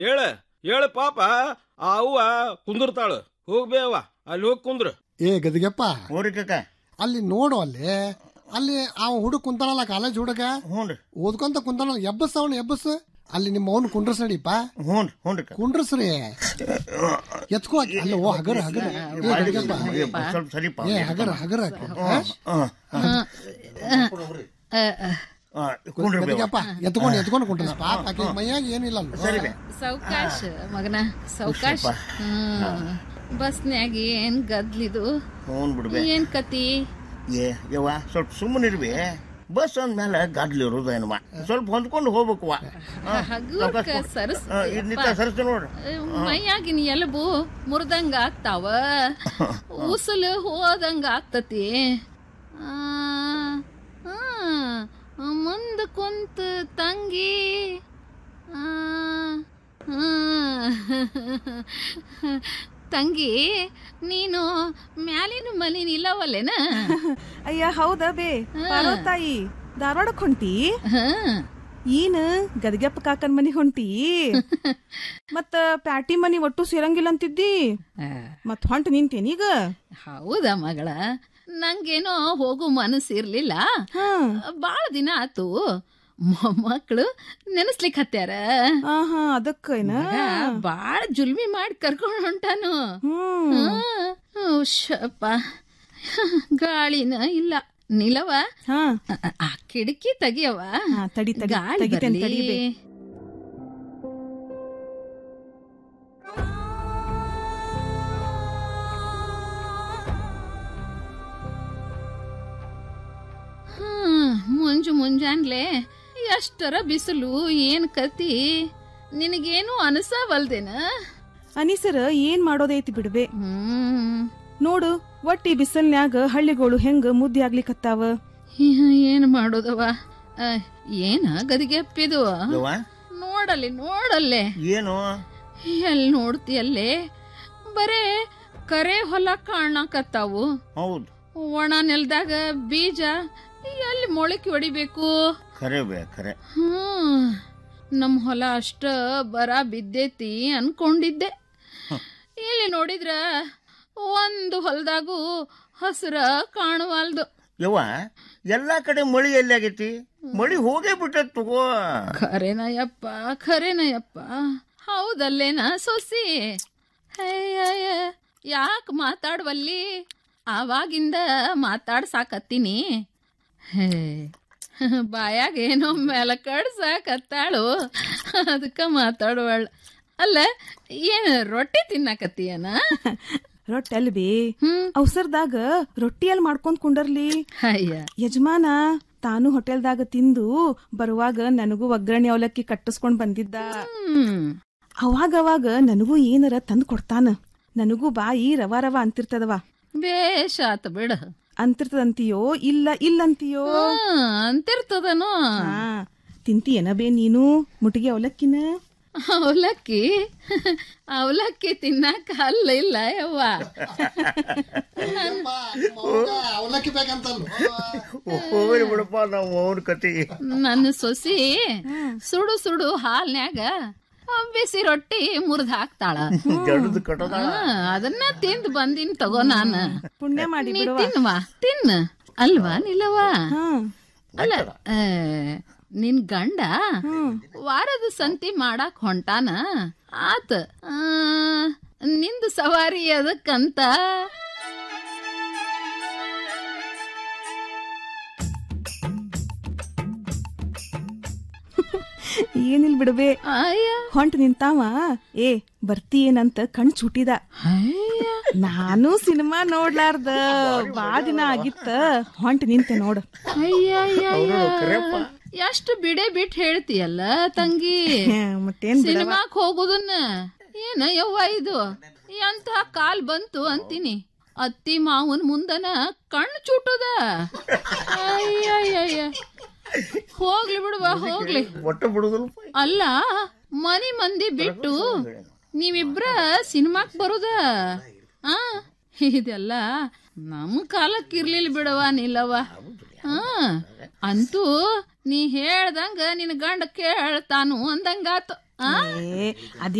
ಹೇಳ ಹೇಳ ಪಾಪ ಆ ಅವ್ವ ಕುಂದಿರ್ತಾಳು ಹೋಗ್ಬೇವ ಅಲ್ಲಿ ಹೋಗಿ ಕುಂದ್ರ ಏ ಗದಿಗೆಪ್ಪ ಹೋರಿ ಕಕ್ಕ ಅಲ್ಲಿ ನೋಡು ಅಲ್ಲಿ ಅಲ್ಲಿ ಆ ಹುಡುಗ ಕುಂತಾನಲ್ಲ ಕಾಲೇಜ್ ಹುಡುಗ ಹ್ಞೂ ಓದ್ಕೊಂತ ಕುಂತಾನ ಎಬ್ಬಸ್ ಅವನು ಎಬ್ಬಸ್ ಅಲ್ಲಿ ನಿಮ್ಮ ಅವನ್ ಕುಂಡ್ರಸ್ ನಡಿಪ ಹ್ಞೂ ಹ್ಞೂ ರೀ ಕುಂಡ್ರಸ್ರಿ ಎತ್ಕೋ ಆಕಿ. ಅಲ್ಲ ಓ ಹಗರ ಹಗರ ಏ ಗದಿಗೆಪ್ಪ ಸ್ವಲ್ಪ ಸರಿಪ ಏ ಹಗರ ಹಗರ ಆಕಿ. ಹಾ? ಕುಂಡ್ರಿ ಗದಿಗೆಪ್ಪ ಎತ್ಕೊಂಡು ಎತ್ಕೊಂಡು ಕುಂಡ್ರಸ್ ಪಾಪ ಆಕಿ ಮೈಯಾಗ ಏನಿಲ್ಲ ಅಲ್ವ? ಸೌಕಾಶ ಮಗನ ಸೌಕಾಶ ಹ್ಮ್ ಬಸ್ನ್ಯಾಗ ಏನ್ ಗದ್ಲಿದು ಹ್ಞೂ ಬಿಡ್ಬೆ ಏನ್ ಕತಿ ಏ ಯವ್ವ ಸ್ವಲ್ಪ ಸುಮ್ಮನಿರ್ಬಿ ಬಸ್ ಅಂದ್ಮೇಲೆ ಗಾಡ್ಲಿ ಇರೋದೇನವ ಸ್ವಲ್ಪ ಹೊಂದ್ಕೊಂಡು ಹೋಗ್ಬೇಕವ್ವ ಹಗುರ್ಕ ಸರಸ್ ನಿಂತ ಸರಸ್ತು ನೋಡ್ರಿ ಮೈಯಾಗಿನ ಎಲಬು ಮುರಿದಂಗ ಆಗ್ತಾವ ಉಸುಲು ಹೋದಂಗ ಆಗ್ತತಿ ಆ, ಆ, ಮುಂದ ಕುಂತ ತಂಗಿ ಆ, ಆ. ತಂಗಿ ನೀನು ಮ್ಯಾಲಿನ ಮಲಿನ ಇಲ್ಲವಲ್ಲೇನ ಅಯ್ಯ ಹೌದಾ ಬೇ ತಾಯಿ ಧಾರವಾಡಕ್ ಹೊಂಟಿ ಏನ್ ಗದಗೆಪ್ಪ ಕಾಕನ್ ಮನಿ ಹೊಂಟಿ ಮತ್ತ ಪ್ಯಾಟಿ ಮನಿ ಒಟ್ಟು ಸೇರಂಗಿಲ್ಲ ಅಂತಿದ್ದಿ ಮತ್ ಹೊಂಟ ನಿಂತೇನೀಗ ಹೌದಾ ಮಗಳ ನಂಗೇನೋ ಹೋಗು ಮನಸ್ಸಿರ್ಲಿಲ್ಲ ಬಾಳ ದಿನ ಆತು ಮೊಮ್ಮಕ್ಳು ನೆನೆಸ್ಲಿಕ್ ಹತ್ಯಾರ ಆಹಾ ಅದಕ್ಕೇನ ಮಗ ಬಾಳ ಜುಲ್ಮಿ ಮಾಡಿ ಕರ್ಕೊಂಡ್ ಹೊಂಟಾನು ಶಪ್ಪ ಗಾಳಿನ ಇಲ್ಲ ನಿಲವ ಆ ಕಿಟಕಿ ತೆಗಿಯವ ತಡಿ ತಡಿ ಗಾಳಿ ತೆಗಿತೇನ್ ಬರ್ಲಿ. ತಡಿ ಬೇ. ಹ್ಮ್, ಮುಂಜು ಮುಂಜಾನ್ಲೆ ಎಷ್ಟರ ಬಿಸಿಲು ಏನ್ ಕತಿ ನಿನಗೇನು ಅನಸವಲ್ದೇನ ಅನಿಸರ ಏನ್ ಮಾಡೋದೈತಿ ಬಿಡ್ಬೆ ನೋಡು ಒಟ್ಟಿ ಬಿಸಲ್ನ್ಯಾಗ ಹಳ್ಳಿಗಳು ಹೆಂಗ ಮುದ್ದೆ ಆಗ್ಲಿಕತ್ತಾವ ಏನ್ ಮಾಡೋದವ ಆ, ಏನ ಗದಿಗೆ ಅಪ್ಪಿದು ಯವ್ವ ನೋಡಲ್ಲಿ ನೋಡಲ್ಲೇ ಏನು ಎಲ್ ನೋಡ್ತಿಯಲ್ಲೇ ಬರೇ ಕರೆ ಹೊಲ ಕಾಣಕತ್ತಾವು ಹೌದು ಒಣ ನೆಲದಾಗ ಬೀಜ ಎಲ್ಲಿ ಮೊಳಕೆ ಹೊಡಿಬೇಕು ಖರೆ ಬೇ ಖರೆ ಹ್ಮ್ ನಮ್ ಹೊಲ ಅಷ್ಟ ಬರ ಬಿದ್ದೈತಿ ಅನ್ಕೊಂಡಿದ್ದೆ ಇಲ್ಲಿ ನೋಡಿದ್ರ ಒಂದು ಹೊಲದಾಗೂ ಹಸ್ರ ಕಾಣವಲ್ದು ಯವ್ವ ಎಲ್ಲಾ ಕಡೆ ಮಳಿ ಎಲ್ಲಿ ಆಗೈತಿ ಮಳಿ ಹೋಗೇ ಬಿಟ್ಟತ್ ತಗೋ ಖರೇನಯ್ಯಪ್ಪ ಖರೇನಯ್ಯಪ್ಪ ಹೌದಲ್ಲೇನ ಸೊಸಿ ಹಯ್ಯಯ್ಯ ಯಾಕ ಮಾತಾಡ್ವಲ್ಲಿ ಆವಾಗಿಂದ ಮಾತಾಡ್ಸಾಕತ್ತೀನಿ ಹೇ ಬಾಯಾಗ ಏನೋ ಮೇಲ ಕಡ್ಸಾಕತ್ತಾಳು ಅದಕ್ಕ ಮಾತಾಡುವಳ ಅಲ್ಲ ಏನ್ ರೊಟ್ಟಿ ತಿನ್ನಾಕತ್ತೀಯನ ರೊಟ್ಟಿ ಅಲ್ ಬೇ ಅವಸರದಾಗ ರೊಟ್ಟಿ ಎಲ್ ಮಾಡ್ಕೊಂಡ್ ಕುಂಡರ್ಲಿ ಅಯ್ಯ ಯಜಮಾನ ತಾನು ಹೋಟೆಲ್ದಾಗ ತಿಂದು ಬರುವಾಗ ನನಗೂ ಒಗ್ಗರಣೆ ಅವಲಕ್ಕಿ ಕಟ್ಟಿಸ್ಕೊಂಡ್ ಬಂದಿದ್ದ ಅವಾಗ ಅವಾಗ ನನಗೂ ಏನರ ತಂದ್ ಕೊಡ್ತಾನ ನನಗೂ ಬಾಯಿ ರವ ರವ ಅಂತಿರ್ತದವ ಬೇಷ ಆತ ಬಿಡ ಅಂತಿರ್ತದಂತೀಯೋ ಇಲ್ಲ ಇಲ್ಲ ಅಂತಿರ್ತದನೋ ತಿಂತೀಯನ ಬೇ ನೀನು ಮುಟಿಗೆ ಅವಲಕ್ಕಿನ ಅವಲಕ್ಕಿ ಅವಲಕ್ಕಿ ತಿನ್ನಾಕ ಅಲ್ಲ ಇಲ್ಲ ಯವ್ವ ಅವಲಕ್ಕಿ ಬೇಕಂತಲ್ಲ ಹೋಗ್ರಿ ಬಿಡಪ್ಪ ನಾವು ಅವ್ರ ಕತಿ ನನ್ನ ಸೊಸಿ ಸುಡು ಸುಡು ಹಾಲ್ನ್ಯಾಗ ಬಿಸಿ ರೊಟ್ಟಿ ಮುರಿದ್ ಹಾಕ್ತಾಳ ಜಡದ್ ಕಟ್ಟೋದಾಳ ಹಾ, ಅದನ್ನ ತಿಂದ್ ಬಂದಿನ್ ತಗೋ ನಾನ ಪುಣ್ಯ ಮಾಡಿ ನೀ ಬಿಡುವ. ತಿನ್ವಾ ತಿನ್ನ ಅಲ್ವಾ ನಿಲ್ಲವಾ ಅಲ್ಲ ಆ, ನಿನ್ ಗಂಡ ವಾರದ ಸಂತಿ ಮಾಡಾಕ್ ಹೊಂಟಾನ ಆತ ಆ, ನಿಂದು ಸವಾರಿ ಅದಕ್ಕಂತ ಏನಿಲ್ ಬಿಡಬೇ ಹೊಂಟ ನಿಂತಾವ ಏ ಬರ್ತೀಯೇನಂತ ಕಣ್ ಚುಟಿದ ನಾನು ಸಿನಿಮಾ ನೋಡ್ಲಾರ್ದ ಬಾ ದಿನ ಆಗಿತ್ತ ಹೊಂಟ ನಿಂತೆ ನೋಡು ಎಷ್ಟು ಬಿಡೆ ಬಿಟ್ ಹೇಳ್ತೀಯಲ್ಲ ತಂಗಿ ಮತ್ತೇನ್ ಬಿಡವ? ಸಿನಿಮಾಕ್ ಹೋಗುದನ್ನ ಏನ ಯವ್ವ ಇದು ಎಂತ ಕಾಲ್ ಬಂತು ಅಂತೀನಿ ಅತ್ತಿ ಮಾವನ್ ಮುಂದನ ಕಣ್ಣು ಚುಟ್ಟದ ಅಯ್ಯಯ್ಯಯ್ಯ ಹೋಗ್ಲಿ ಬಿಡುವ ಹೋಗ್ಲಿ ಒಟ್ಟ ಬಿಡುದಿಲ್ಲ ಅಲ್ಲ ಮನಿ ಮಂದಿ ಬಿಟ್ಟು ನೀವಿಬ್ರ ಸಿನಿಮಾಕ್ ಬರುದ ಆ ಇದೆಲ್ಲ ನಮ್ ಕಾಲಕ್ ಇರ್ಲಿಲ್ಲ ಬಿಡವ ನಿಲ್ಲವ ಹಾ ಅಂತೂ ನೀ ಹೇಳ್ದಂಗ ನಿನ್ ಗಂಡ ಕೇಳ್ತಾನು ಅಂದಂಗಾತು ಆ ಏ ಅದ್